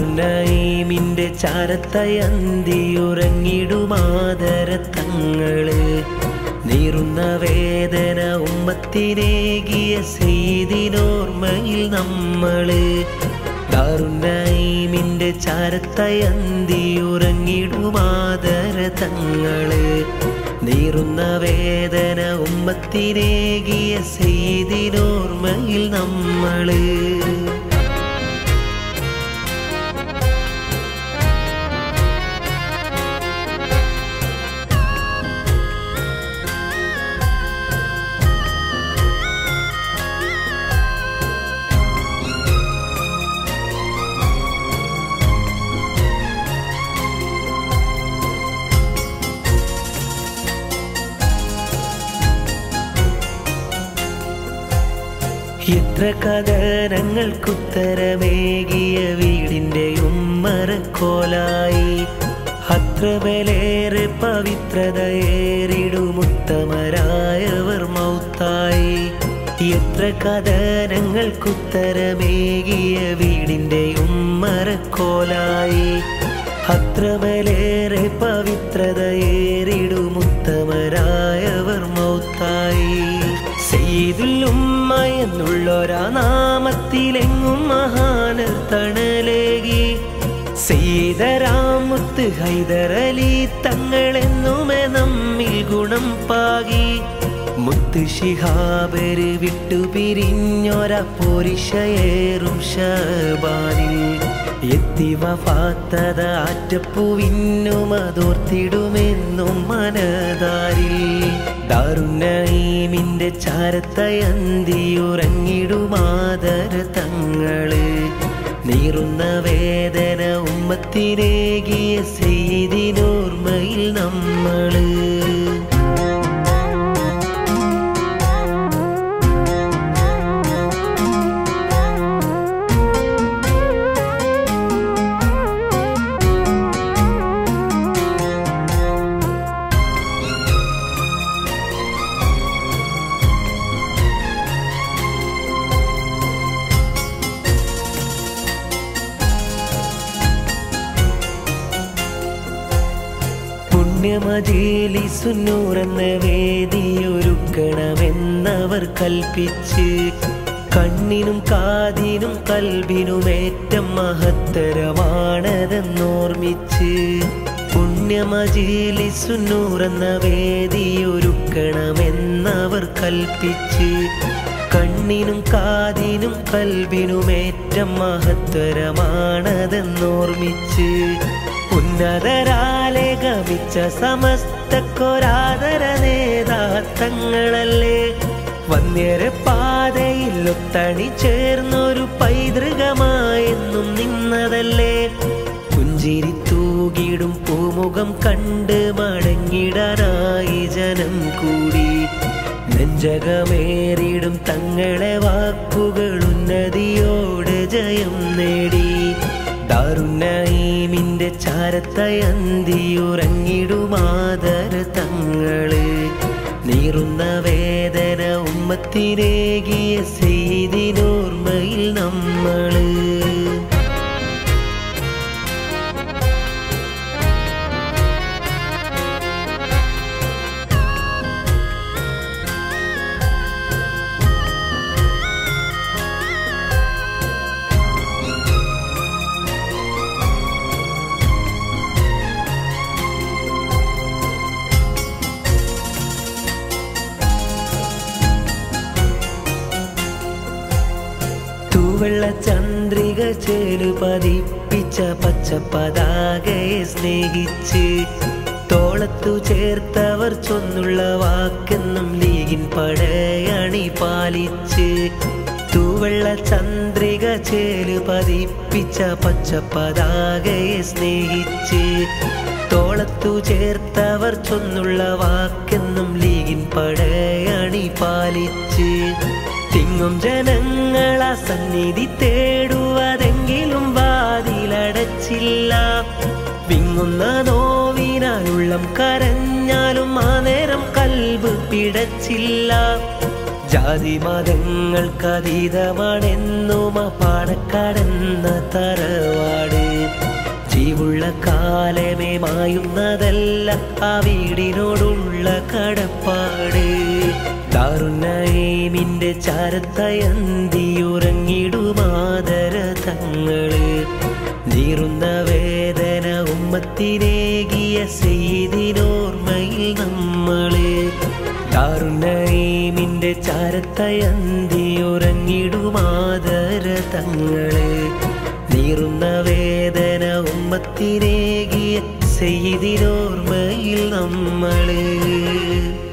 ദാരുണൈമിന്റെ ചാരത്തയന്തിയുറങ്ങിടുമാതരത്തങ്ങള് നീറുന്ന വേദന ഉമ്മത്തിനേകിയ സെയ്തിനോർമ്മയിൽ നമ്മള് ദാരുണൈമിന്റെ ചാരത്തയന്തിയുറങ്ങിടുമാതരത്തങ്ങള് നീറുന്ന വേദന ഉമ്മത്തിനേകിയ സെയ്തിനോർമ്മയിൽ നമ്മള് എത്ര കഥനങ്ങൾക്കുത്തരമേകിയ വീടിന്റെ ഉമ്മറക്കോലായി അത്രമേലേറെ പവിത്രതയേറിടുമുത്തമരായവർ മൗത്തായി എത്ര കഥനങ്ങൾക്കുത്തരമേകിയ വീടിന്റെ ഉമ്മറക്കോലായി അത്രമേലേറെ പവിത്രതയേറിടുമുത്തമരായവർ മൗത്തായി സെയ്തുല്ലുമ്മ എന്നുള്ളൊരാ നാമത്തിലെങ്ങും മഹാന തണലേകി സെയ്തരാമുത്ത് ഹൈദരലി തങ്ങളെന്നുമേ നമ്മിൽ ഗുണം പാകി മുത്ത് ശിഹാബര് വിട്ടു പിരിഞ്ഞൊര പോരിഷയേറും ഷബാനിൽ എത്തി വഫാത്തത ആറ്റപ്പൂവിന്നും അതോർത്തിടുമെന്നും മനതാരിൽ ദാരുണീമിന്റെ ചാരത്തയന്തിയുറങ്ങിടുമാതര തങ്ങള് നീറുന്ന വേദന ഉമ്മത്തിനേകിയ സെയ്തിനോർമ്മയിൽ നമ്മള് പുണ്യമജീലിസുന്നൂറെന്ന വേദിയൊരുക്കണമെന്നവർ കൽപ്പിച്ച് കണ്ണിനും കാതിനും കൽബിനുമേറ്റം മഹത്തരമാണതെന്നോർമ്മിച്ച് പുണ്യമജീലിസുന്നൂറെന്ന വേദിയൊരുക്കണമെന്നവർ കൽപ്പിച്ച് കണ്ണിനും കാതിനും കൽബിനുമേറ്റം മഹത്തരമാണതെന്നോർമ്മിച്ച് ഉന്നതരാലെ ഗമിച്ച സമസ്തക്കൊരാദര നേതാത്തങ്ങളല്ലേ വന്യരെ പാതയിൽ ഒത്തണി ചേർന്നൊരു പൈതൃകമായെന്നും നിന്നതല്ലേ പുഞ്ചിരി തൂകിടും പൂമുഖം കണ്ട് മടങ്ങിടാനായി ജനം കൂടി നെഞ്ചകമേറിടും തങ്ങളെ വാക്കുകൾ ഉന്നതിയോട് ജയം നേടി ദാരുണീമിന്റെ ചാരത്തയന്തിയുറങ്ങിടുമാതര തങ്ങള് നീറുന്ന വേദന ഉമ്മത്തിനേകിയ സെയ്തിനോർമ്മയിൽ നമ്മള് തൂവെള്ള ചന്ദ്രിക ചേലു പതിപ്പിച്ച പച്ച പതാകയെ സ്നേഹിച്ച് തോളത്തു ചേർത്തവർ ചൊന്നുള്ള വാക്കെന്നും ലീഗിൻ പടയണി പാലിച്ച് തൂവെള്ള ചന്ദ്രിക ചേലു പതിപ്പിച്ച പച്ച പതാകയെ സ്നേഹിച്ച് തോളത്തു ചേർത്തവർ ചൊന്നുള്ള വാക്കെന്നും ലീഗിൻ പടയണി പാലിച്ച് തിങ്ങും ജനങ്ങളാ സന്നിധി തേടുവതെങ്കിലും വാതിലടച്ചില്ല വിങ്ങുന്ന നോവിനാലുള്ളം കരഞ്ഞാലും ആ നേരം കൽബ് പിടച്ചില്ല ജാതി മതങ്ങൾക്കതീതമാണെന്നും ആ പാണക്കാടെന്ന തറവാട് ജീവുള്ള കാലമേ മായുന്നതല്ല ആ വീടിനോടുള്ള കടപ്പാട് ദാരുണൈമിന്റെ ചാരത്തയന്തിയുറങ്ങിടുമാതര തങ്ങള് നീറുന്ന വേദന ഉമ്മത്തിനേകിയ സെയ്തിനോർമ്മയിൽ നമ്മള് ദാരുണൈമിന്റെ ചാരത്തയന്തിയുറങ്ങിടുമാതര തങ്ങള് നീറുന്ന വേദന ഉമ്മത്തിനേകിയ സെയ്തിനോർമ്മയിൽ നമ്മള്